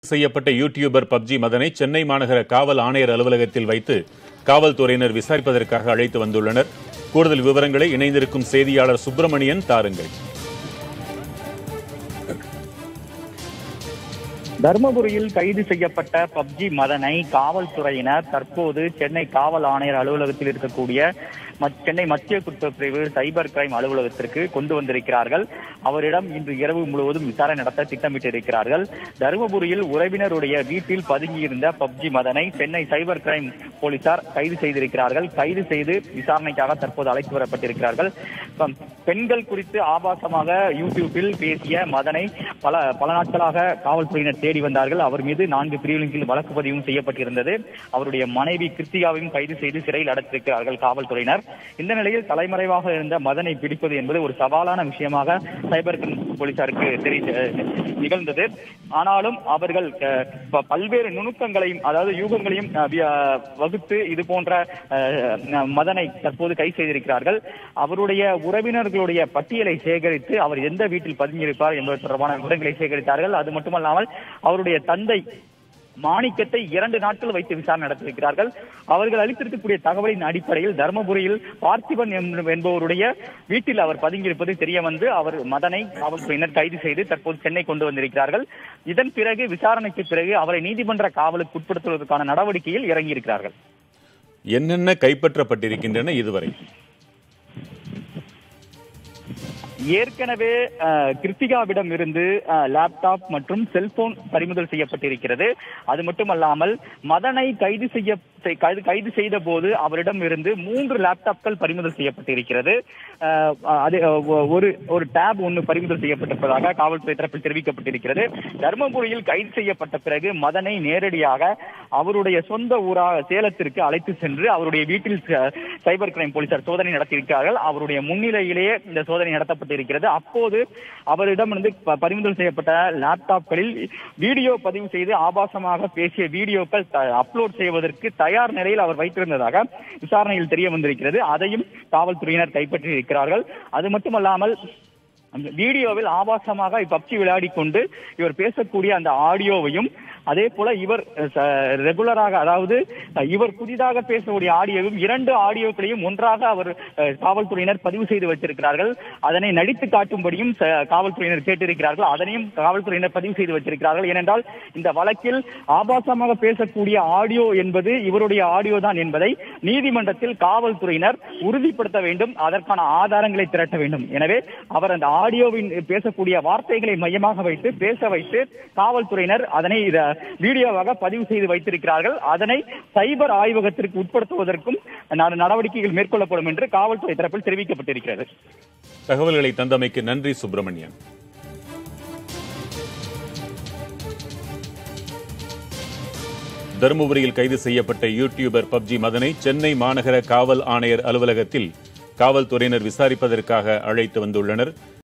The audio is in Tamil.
செய்யப்பட்ட யூடியூபர் பப்ஜி மதனை சென்னை மாநகர காவல் ஆணையர் அலுவலகத்தில் வைத்து காவல்துறையினர் விசாரிப்பதற்காக அழைத்து வந்துள்ளனர் கூடுதல் விவரங்களை இணைந்திருக்கும் செய்தியாளர் சுப்பிரமணியன் தாருங்கள் தருமபுரியில் கைது செய்யப்பட்ட பப்ஜி மதனை காவல்துறையினர் தற்போது சென்னை காவல் ஆணையர் அலுவலகத்தில் இருக்கக்கூடிய மத்- சென்னை மத்திய குற்றப்பிரிவு சைபர் கிரைம் அலுவலகத்திற்கு கொண்டு வந்திருக்கிறார்கள் அவரிடம் இன்று இரவு முழுவதும் விசாரணை நடத்த திட்டமிட்டிருக்கிறார்கள் தருமபுரியில் உறவினருடைய வீட்டில் பதுங்கியிருந்த பப்ஜி மதனை சென்னை சைபர் கிரைம் போலீசார் கைது செய்திருக்கிறார்கள் கைது செய்து விசாரணைக்காக தற்போது அழைத்து வரப்பட்டிருக்கிறார்கள் பம்- பெண்கள் குறித்து ஆபாசமாக யூடியூபில் பேசிய மதனை பல பல நாட்களாக காவல்துறையினர் தேடி வந்தார்கள் அவர் மீது நான்கு பிரிவுகளின் கீழ் வழக்கு பதிவும் செய்யப்பட்டிருந்தது அவருடைய மனைவி கிருத்திகாவையும் கைது செய்து சிறையில் அடைத்திருக்கிறார்கள் காவல்துறையினர் இந்த நிலையில் தலைமறைவாக இருந்த மதனை பிடிப்பது என்பது ஒரு சவாலான விஷயமாக சைபர் கிரைம் போலீசாருக்கு தெரி நிகழ்ந்தது ஆனாலும் அவர்கள் அஹ், ப- பல்வேறு நுணுக்கங்களையும் அதாவது யூகங்களையும் அஹ், வி- அஹ், வகுத்து இது போன்ற அஹ், மதனை தற்போது கை செய்திருக்கிறார்கள் அவருடைய உறவினர்களுடைய பட்டியலை சேகரித்து அவர் எந்த வீட்டில் பதுங்கியிருப்பார் என்பது தொடர்பான விவரங்களை சேகரித்தார்கள் அது மட்டுமல்லாமல் அவருடைய தந்தை மாணிக்கத்தை இரண்டு நாட்கள் வைத்து விசாரணை நடத்தியிருக்கிறார்கள் அவர்கள் அளித்திருக்கக்கூடிய தகவலின் அடிப்படையில் தருமபுரியில் பார்த்திபன் என்ப- என்பவருடைய வீட்டில் அவர் பதுங்கியிருப்பது தெரிய வந்து அவர் மதனை காவல்துறையினர் கைது செய்து தற்போது சென்னை கொண்டு வந்திருக்கிறார்கள் இதன் பிறகு விசாரணைக்கு பிறகு அவரை நீதிமன்ற காவலுக்கு உட்படுத்துவதற்கான நடவடிக்கையில் இறங்கியிருக்கிறார்கள் என்னென்ன கைப்பற்றப்பட்டிருக்கின்றன இதுவரை ஏற்கனவே அஹ், கிருத்திகாவிடம் இருந்து அஹ், லேப்டாப் மற்றும் செல்போன் பறிமுதல் செய்யப்பட்டிருக்கிறது அது மட்டுமல்லாமல் மதனை கைது செய்ய செய்- கைது- கைது செய்த போது அவரிடம் இருந்து மூன்று லேப்டாப்கள் பறிமுதல் செய்யப்பட்டிருக்கிறது அஹ், அது அஹ், ஒரு ஒரு டேப் ஒன்று பறிமுதல் செய்யப்பட்டிருப்பதாக காவல்துறை தரப்பில் தெரிவிக்கப்பட்டிருக்கிறது தருமபுரியில் கைது செய்யப்பட்ட பிறகு மதனை நேரடியாக அவருடைய சொந்த ஊராக சேலத்திற்கு அழைத்து சென்று அவருடைய வீட்டில் ச- சைபர் கிரைம் போலீசார் சோதனை நடத்தியிருக்கிறார்கள் அவருடைய முன்னிலையிலேயே இந்த சோதனை நடத்தப்பட்டிருக்கிறது அப்போது அவரிடமிருந்து ப- பறிமுதல் செய்யப்பட்ட லேப்டாப்களில் வீடியோ பதிவு செய்து ஆபாசமாக பேசிய வீடியோக்கள் த- அப்லோட் செய்வதற்கு தயார் நிலையில் அவர் வைத்திருந்ததாக விசாரணையில் தெரிய வந்திருக்கிறது அதையும் காவல்துறையினர் கைப்பற்றி இருக்கிறார்கள் அது மட்டுமல்லாமல் அந்த வீடியோவில் ஆபாசமாக பப்ஜி விளையாடி கொண்டு இவர் பேசக்கூடிய அந்த ஆடியோவையும் அதே போல இவர் ரெகுலராக அதாவது அஹ், இவர் புதிதாக பேசக்கூடிய ஆடியோவும் இரண்டு ஆடியோக்களையும் ஒன்றாக அவர் அஹ், காவல்துறையினர் பதிவு செய்து வைத்திருக்கிறார்கள் அதனை நடித்து காட்டும்படியும் ச- காவல்துறையினர் கேட்டிருக்கிறார்கள் அதனையும் காவல்துறையினர் பதிவு செய்து வைத்திருக்கிறார்கள் ஏனென்றால் இந்த வழக்கில் ஆபாசமாக பேசக்கூடிய ஆடியோ என்பது இவருடைய ஆடியோ தான் என்பதை நீதிமன்றத்தில் காவல்துறையினர் உறுதிப்படுத்த வேண்டும் அதற்கான ஆதாரங்களை திரட்ட வேண்டும் எனவே அவர் அந்த ஆடியோவின் பேசக்கூடிய வார்த்தைகளை மையமாக வைத்து பேச வைத்து காவல்துறையினர் அதனை இத வீடியோவாக பதிவு செய்து வைத்திருக்கிறார்கள் அதனை சைபர் ஆய்வகத்திற்கு உட்படுத்துவதற்கும் நட- நடவடிக்கைகள் மேற்கொள்ளப்படும் என்று காவல்துறை தரப்பில் தெரிவிக்கப்பட்டிருக்கிறது தகவல்களை தந்தமைக்கு நன்றி சுப்பிரமணியன் தருமபுரியில் கைது செய்யப்பட்ட யூடியூபர் பப்ஜி மதனை சென்னை மாநகர காவல் ஆணையர் அலுவலகத்தில் காவல்துறையினர் விசாரிப்பதற்காக அழைத்து வந்துள்ளனர்